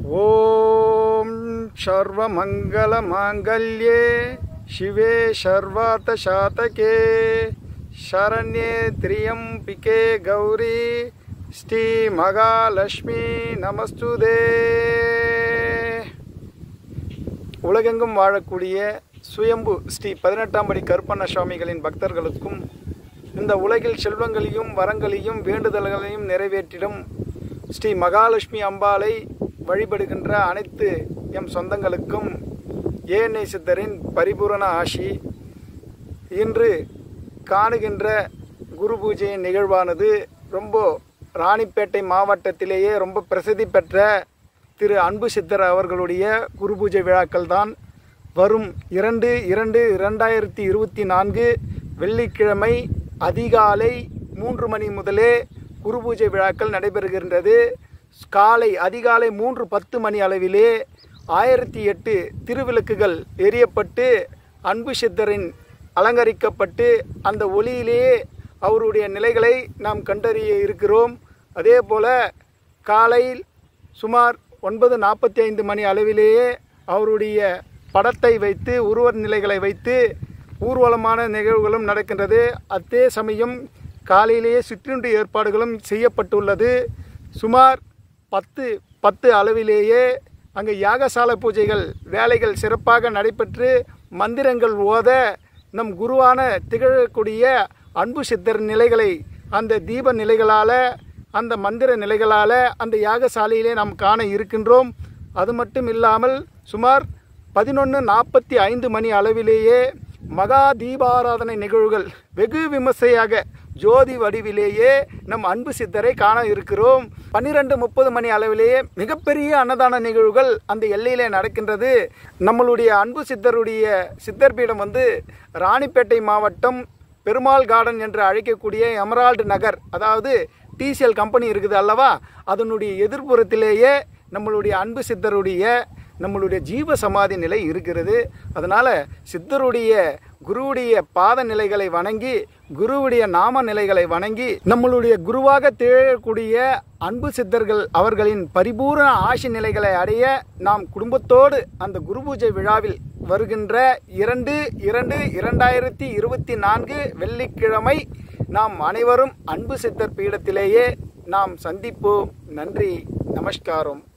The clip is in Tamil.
ஓம் சர்வமங்கலமாங்கல்யே சிவே சர்வார்த்தசாதகே சரண்யே திரியம்பிகே கௌரி ஸ்ரீ மகாலட்சுமி நமஸ்துதே உலகெங்கும் வாழக்கூடிய சுயம்பு ஸ்ரீ பதினெட்டாம் படி கருப்பண்ண சுவாமிகளின் பக்தர்களுக்கும் இந்த உலகில் செல்வங்களையும் வரங்களையும் வேண்டுதல்களையும் நிறைவேற்றிடும் ஸ்ரீ மகாலட்சுமி அம்பாளை வழிபடுகின்ற அனைத்து எம் சொந்தங்களுக்கும் ஏஎன்ஐ சித்தரின் பரிபூரண ஆசி இன்று காணுகின்ற குரு பூஜையின் நிகழ்வானது ரொம்ப ராணிப்பேட்டை மாவட்டத்திலேயே ரொம்ப பிரசித்தி பெற்ற திரு அன்பு சித்தர் அவர்களுடைய குரு பூஜை விழாக்கள் தான் வரும் இரண்டு இரண்டு இரண்டாயிரத்தி இருபத்தி நான்கு வெள்ளிக்கிழமை அதிகாலை மூன்று மணி முதலே குரு பூஜை விழாக்கள் நடைபெறுகின்றது காலை அதிகாலை மூன்று பத்து மணி அளவிலே ஆயிரத்தி எட்டு திருவிளக்குகள் எரியப்பட்டு அன்பு சித்தரின் அலங்கரிக்கப்பட்டு அந்த ஒளியிலேயே அவருடைய நிலைகளை நாம் கண்டறிய இருக்கிறோம் அதே போல காலையில் சுமார் ஒன்பது நாற்பத்தி ஐந்து மணி அளவிலேயே அவருடைய படத்தை வைத்து உருவ நிலைகளை வைத்து ஊர்வலமான நிகழ்வுகளும் நடக்கின்றது அதே சமயம் காலையிலேயே சிற்றுண்டி ஏற்பாடுகளும் செய்யப்பட்டுள்ளது சுமார் பத்து பத்து அளவிலேயே அங்கே யாகசால பூஜைகள் வேலைகள் சிறப்பாக நடைபெற்று மந்திரங்கள் ஓத நம் குருவான திகழக்கூடிய அன்பு சித்தர் நிலைகளை அந்த தீப நிலைகளால் அந்த மந்திர நிலைகளால் அந்த யாகசாலையிலே நாம் காண இருக்கின்றோம் அது மட்டும் இல்லாமல் சுமார் பதினொன்று நாற்பத்தி ஐந்து மணி அளவிலேயே மகா தீபாராதனை நிகழ்வுகள் வெகு விமர்சையாக ஜோதி வடிவிலேயே நம் அன்பு சித்தரை காண இருக்கிறோம் பன்னிரெண்டு முப்பது மணி அளவிலேயே மிகப்பெரிய அன்னதான நிகழ்வுகள் அந்த எல்லையிலே நடக்கின்றது நம்மளுடைய அன்பு சித்தருடைய சித்தர் பீடம் வந்து ராணிப்பேட்டை மாவட்டம் பெருமாள் கார்டன் என்று அழைக்கக்கூடிய எமரால்டு நகர் அதாவது டிசிஎல் கம்பெனி இருக்குது அல்லவா அதனுடைய எதிர்ப்புறத்திலேயே நம்மளுடைய அன்பு சித்தருடைய நம்மளுடைய ஜீவ சமாதி நிலை இருக்கிறது அதனால் சித்தருடைய குருவுடைய பாத நிலைகளை வணங்கி குருவுடைய நாம நிலைகளை வணங்கி நம்மளுடைய குருவாக திகழக்கூடிய அன்பு சித்தர்கள் அவர்களின் பரிபூரண ஆசி நிலைகளை அடைய நாம் குடும்பத்தோடு அந்த குரு பூஜை விழாவில் வருகின்ற இரண்டு இரண்டு இரண்டாயிரத்தி இருபத்தி நான்கு வெள்ளிக்கிழமை நாம் அனைவரும் அன்பு சித்தர் பீடத்திலேயே நாம் சந்திப்போம் நன்றி நமஸ்காரம்